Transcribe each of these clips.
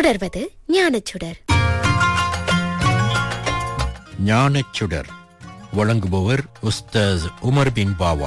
தொடர்வது ஞானச்சுடர் ஞானச்சுடர் வழங்குபவர் உஸ்தாஸ் உமர் பின் பாவா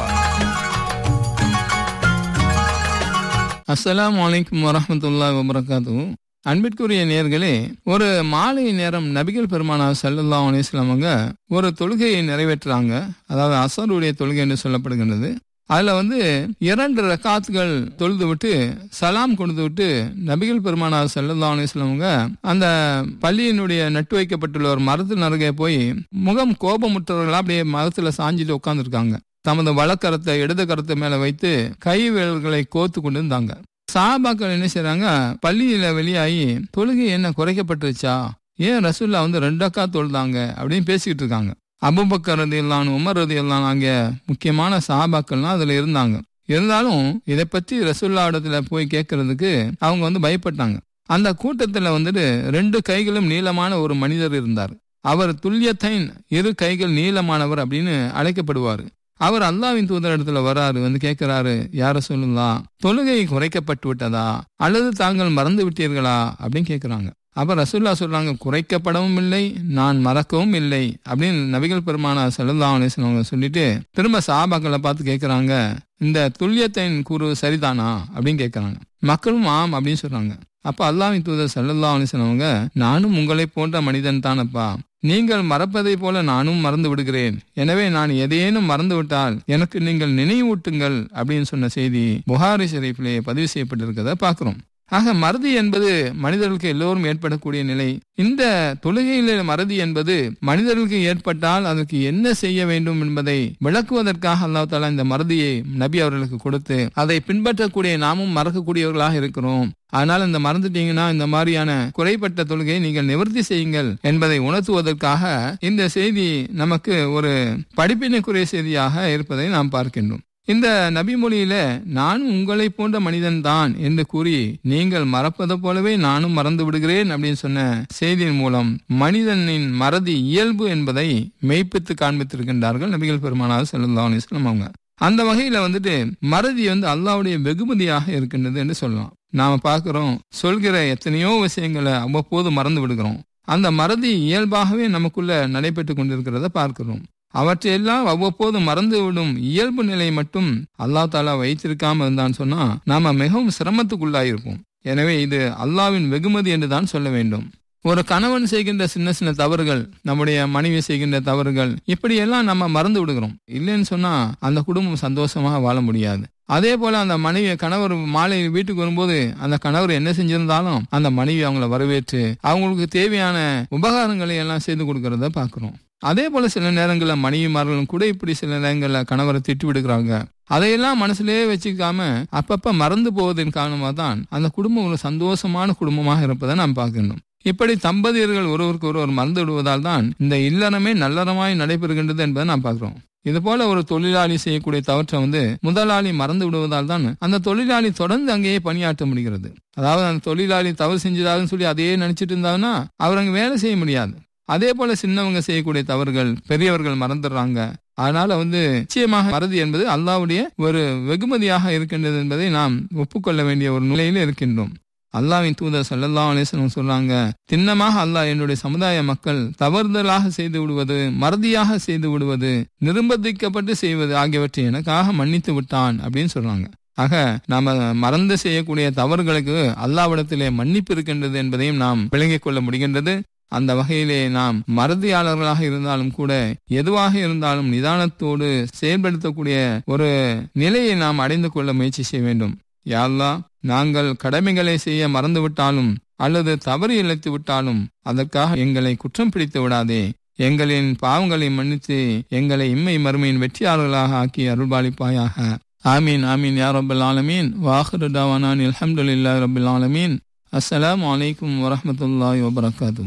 அஸ்ஸலாமு அலைக்கும் வரஹ்மத்துல்லாஹி வபரகாத்து அன்பிற்குரிய நேர்களே ஒரு மாலை நேரம் நபிகள் பெருமானார் ஸல்லல்லாஹு அலைஹி வஸல்லம் அவங்க ஒரு தொழுகையை நிறைவேற்றுறாங்க அதாவது அசருடைய தொழுகை என்று சொல்லப்படுகின்றது அதுல வந்து இரண்டு ரக்காத்துகள் தொழுது விட்டு சலாம் கொடுத்து விட்டு நபிகள் பெருமானார் ஸல்லல்லாஹு அலைஹி வஸல்லம் அவங்க அந்த பள்ளியினுடைய நட்டு வைக்கப்பட்டுள்ள ஒரு மரத்து நருகே போய் முகம் கோபமுற்றவர்களா அப்படியே மரத்துல சாஞ்சிட்டு உட்கார்ந்துருக்காங்க தமது வலக்கரத்தை இடது கரத்தை மேல வைத்து கை விரல்களை கோத்து கொண்டு இருந்தாங்க சாபாக்கள் என்ன செய்றாங்க பள்ளியில வெளியாகி தொழுகை என்ன குறைக்கப்பட்டுருச்சா ஏன் ரசூல்லா வந்து ரெண்டக்கா தொழுதாங்க அப்படின்னு பேசிக்கிட்டு இருக்காங்க அபுபக்கர் ரதி எல்லாம் உமர் ரதி எல்லாம் அங்க முக்கியமான சாபாக்கள்லாம் அதுல இருந்தாங்க இருந்தாலும் இதை பற்றி ரசூல்லா இடத்துல போய் கேட்கறதுக்கு அவங்க வந்து பயப்பட்டாங்க அந்த கூட்டத்துல வந்துட்டு ரெண்டு கைகளும் நீளமான ஒரு மனிதர் இருந்தார் அவர் துல்லியத்தைன் இரு கைகள் நீளமானவர் அப்படின்னு அழைக்கப்படுவார் அவர் அல்லாவின் தூதர் இடத்துல வராரு வந்து கேட்கிறாரு யார சொல்லலாம் தொழுகை குறைக்கப்பட்டு விட்டதா அல்லது தாங்கள் மறந்து விட்டீர்களா அப்படின்னு கேட்கிறாங்க அப்ப ரசூல்லா சொல்றாங்க குறைக்கப்படவும் இல்லை நான் மறக்கவும் இல்லை அப்படின்னு நபிகள் பெருமானா செல்லல்லா அவங்க சொல்லிட்டு திரும்ப சாபாக்களை பார்த்து கேட்கறாங்க இந்த துல்லியத்தின் கூறு சரிதானா அப்படின்னு கேட்கறாங்க மக்களும் ஆம் அப்படின்னு சொல்றாங்க அப்ப அல்லாவின் தூதர் செல்லல்லா அவங்க நானும் உங்களை போன்ற மனிதன் தானப்பா நீங்கள் மறப்பதை போல நானும் மறந்து விடுகிறேன் எனவே நான் எதையேனும் மறந்து விட்டால் எனக்கு நீங்கள் நினைவூட்டுங்கள் அப்படின்னு சொன்ன செய்தி புகாரி ஷெரீஃபிலே பதிவு செய்யப்பட்டிருக்கிறத பார்க்கிறோம் ஆக மறதி என்பது மனிதர்களுக்கு எல்லோரும் ஏற்படக்கூடிய நிலை இந்த தொழுகையில மறதி என்பது மனிதர்களுக்கு ஏற்பட்டால் அதற்கு என்ன செய்ய வேண்டும் என்பதை விளக்குவதற்காக அல்லாஹ் தாலா இந்த மறதியை நபி அவர்களுக்கு கொடுத்து அதை பின்பற்றக்கூடிய நாமும் மறக்கக்கூடியவர்களாக இருக்கிறோம் அதனால் இந்த மறந்துட்டீங்கன்னா இந்த மாதிரியான குறைப்பட்ட தொழுகையை நீங்கள் நிவர்த்தி செய்யுங்கள் என்பதை உணர்த்துவதற்காக இந்த செய்தி நமக்கு ஒரு படிப்பினைக்குரிய செய்தியாக இருப்பதை நாம் பார்க்கின்றோம் இந்த நபிமொழியில நானும் உங்களை போன்ற மனிதன் தான் என்று கூறி நீங்கள் மறப்பதை போலவே நானும் மறந்து விடுகிறேன் அப்படின்னு சொன்ன செய்தியின் மூலம் மனிதனின் மறதி இயல்பு என்பதை மெய்ப்பித்து காண்பித்திருக்கின்றார்கள் நபிகள் பெருமானார் செல்லல்லா அலிஸ்லாம் அவங்க அந்த வகையில வந்துட்டு மறதி வந்து அல்லாவுடைய வெகுமதியாக இருக்கின்றது என்று சொல்லலாம் நாம பார்க்கிறோம் சொல்கிற எத்தனையோ விஷயங்களை அவ்வப்போது மறந்து விடுகிறோம் அந்த மறதி இயல்பாகவே நமக்குள்ள நடைபெற்று கொண்டிருக்கிறத பார்க்கிறோம் அவற்றையெல்லாம் அவ்வப்போது மறந்துவிடும் இயல்பு நிலை மட்டும் அல்லா தாலா வைத்திருக்காம இருந்தான்னு சொன்னா நாம மிகவும் சிரமத்துக்குள்ளாயிருப்போம் எனவே இது அல்லாவின் வெகுமதி என்று தான் சொல்ல வேண்டும் ஒரு கணவன் செய்கின்ற சின்ன சின்ன தவறுகள் நம்முடைய மனைவி செய்கின்ற தவறுகள் இப்படியெல்லாம் நம்ம மறந்து விடுகிறோம் இல்லைன்னு சொன்னா அந்த குடும்பம் சந்தோஷமாக வாழ முடியாது அதே போல அந்த மனைவி கணவர் மாலை வீட்டுக்கு வரும்போது அந்த கணவர் என்ன செஞ்சிருந்தாலும் அந்த மனைவி அவங்கள வரவேற்று அவங்களுக்கு தேவையான உபகாரங்களை எல்லாம் செய்து கொடுக்கறத பாக்குறோம் அதே போல சில நேரங்களில் மனைவிமார்களும் கூட இப்படி சில நேரங்களில் கணவரை திட்டு விடுக்கிறாங்க அதையெல்லாம் மனசுலயே வச்சுக்காம அப்பப்ப மறந்து போவதன் காரணமாக தான் அந்த குடும்பம் ஒரு சந்தோஷமான குடும்பமாக இருப்பதை நாம் பார்க்கணும் இப்படி தம்பதியர்கள் ஒருவருக்கு ஒருவர் மறந்து விடுவதால் தான் இந்த இல்லறமே நல்லறமாய் நடைபெறுகின்றது என்பதை நாம் பார்க்கிறோம் இது போல ஒரு தொழிலாளி செய்யக்கூடிய தவற்றை வந்து முதலாளி மறந்து விடுவதால் தான் அந்த தொழிலாளி தொடர்ந்து அங்கேயே பணியாற்ற முடிகிறது அதாவது அந்த தொழிலாளி தவறு செஞ்சதாகன்னு சொல்லி அதையே நினைச்சிட்டு இருந்தாங்கன்னா அவர் அங்க வேலை செய்ய முடியாது அதே போல சின்னவங்க செய்யக்கூடிய தவறுகள் பெரியவர்கள் மறந்துடுறாங்க அதனால வந்து நிச்சயமாக மறதி என்பது அல்லாவுடைய ஒரு வெகுமதியாக இருக்கின்றது என்பதை நாம் ஒப்புக்கொள்ள வேண்டிய ஒரு நிலையில இருக்கின்றோம் அல்லாவின் தூதர் சல்லல்லா அலேசனம் சொல்றாங்க திண்ணமாக அல்லாஹ் என்னுடைய சமுதாய மக்கள் தவறுதலாக செய்து விடுவது மறதியாக செய்து விடுவது நிர்பந்திக்கப்பட்டு செய்வது ஆகியவற்றை எனக்காக மன்னித்து விட்டான் அப்படின்னு சொல்றாங்க ஆக நாம மறந்து செய்யக்கூடிய தவறுகளுக்கு அல்லாவிடத்திலே மன்னிப்பு இருக்கின்றது என்பதையும் நாம் விளங்கிக் கொள்ள முடிகின்றது அந்த வகையிலே நாம் மறதியாளர்களாக இருந்தாலும் கூட எதுவாக இருந்தாலும் நிதானத்தோடு செயல்படுத்தக்கூடிய ஒரு நிலையை நாம் அடைந்து கொள்ள முயற்சி செய்ய வேண்டும் யாழ்லா நாங்கள் கடமைகளை செய்ய மறந்துவிட்டாலும் அல்லது தவறு இழைத்து விட்டாலும் அதற்காக எங்களை குற்றம் பிடித்து விடாதே எங்களின் பாவங்களை மன்னித்து எங்களை இம்மை மறுமையின் வெற்றியாளர்களாக ஆக்கி அருள்பாலிப்பாயாக ஆமீன் ஆமீன் யா ரபுல் ஆலமீன் வாஹரு டாவானான் அல்ஹம்துலில்லா ரபுல் ஆலமீன் அஸ்ஸலாம் வலைக்கும் வரமத்துல்லாஹி வபரகாத்து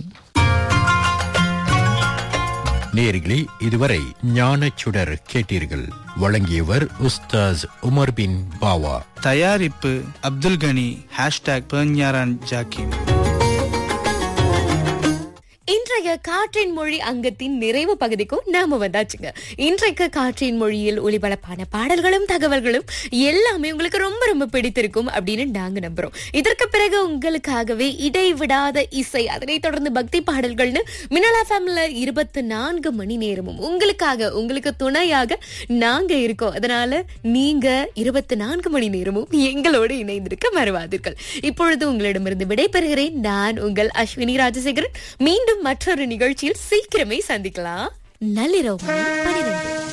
நேர்களே இதுவரை ஞானச்சுடர் கேட்டீர்கள் வழங்கியவர் உஸ்தாஸ் உமர் பின் பாவா தயாரிப்பு அப்துல் கனி ஹேஷ்டாக் பெர்ஞாரான் ஜாக்கிம் இன்றைய இன்றைய காற்றின் மொழி அங்கத்தின் நிறைவு பகுதிக்கும் நாம வந்தாச்சுங்க இன்றைக்கு காற்றின் மொழியில் ஒளிபரப்பான பாடல்களும் தகவல்களும் எல்லாமே உங்களுக்கு ரொம்ப ரொம்ப பிடித்திருக்கும் அப்படின்னு நாங்க நம்புறோம் இதற்கு பிறகு உங்களுக்காகவே இடைவிடாத இசை அதனை தொடர்ந்து பக்தி பாடல்கள்னு மினலா ஃபேமில இருபத்தி நான்கு மணி நேரமும் உங்களுக்காக உங்களுக்கு துணையாக நாங்க இருக்கோம் அதனால நீங்க இருபத்தி நான்கு மணி நேரமும் எங்களோடு இணைந்திருக்க மறவாதீர்கள் இப்பொழுது உங்களிடமிருந்து விடைபெறுகிறேன் நான் உங்கள் அஸ்வினி ராஜசேகரன் மீண்டும் மற்றொரு நிகழ்ச்சியில் சீக்கிரமே சந்திக்கலாம் நள்ளிரவு மணி பனிரெண்டு